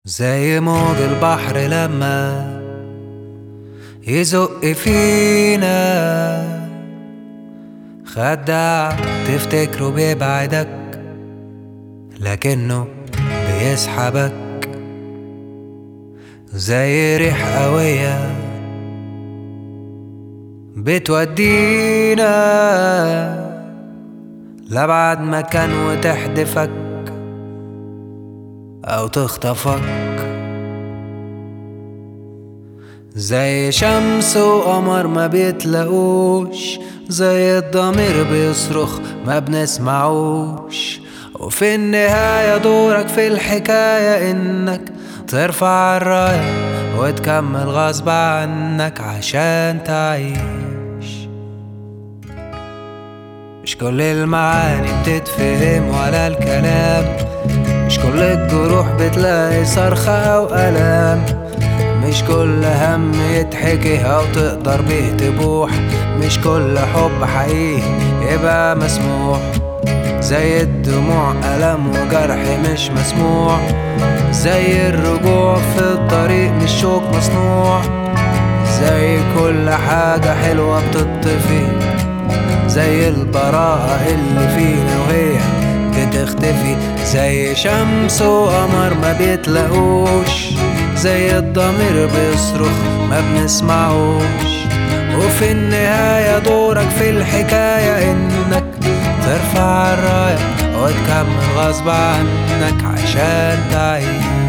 زي موج البحر لما يزق فينا خداع تفتكره بيبعدك لكنه بيسحبك زي ريح قوية بتودينا لأبعد مكان وتحدفك أو تخطفك زي شمس وقمر ما بيتلاقوش زي الضمير بيصرخ ما بنسمعوش وفي النهاية دورك في الحكاية إنك ترفع الراية وتكمل غصب عنك عشان تعيش مش كل المعاني بتتفهم ولا الكلام مش كل الجروح بتلاقي صرخة أو ألام مش كل هم يتحكي أو تقدر بيه تبوح مش كل حب حقيقي يبقى مسموح زي الدموع ألم وجرح مش مسموع زي الرجوع في الطريق مش شوك مصنوع زي كل حاجة حلوة بتطفي زي البراءة اللي فينا وهي بتختفي زي شمس وقمر ما بيتلاقوش زي الضمير بيصرخ ما بنسمعوش وفي النهاية دورك في الحكاية انك ترفع الراية وتكمل غصب عنك عشان تعيش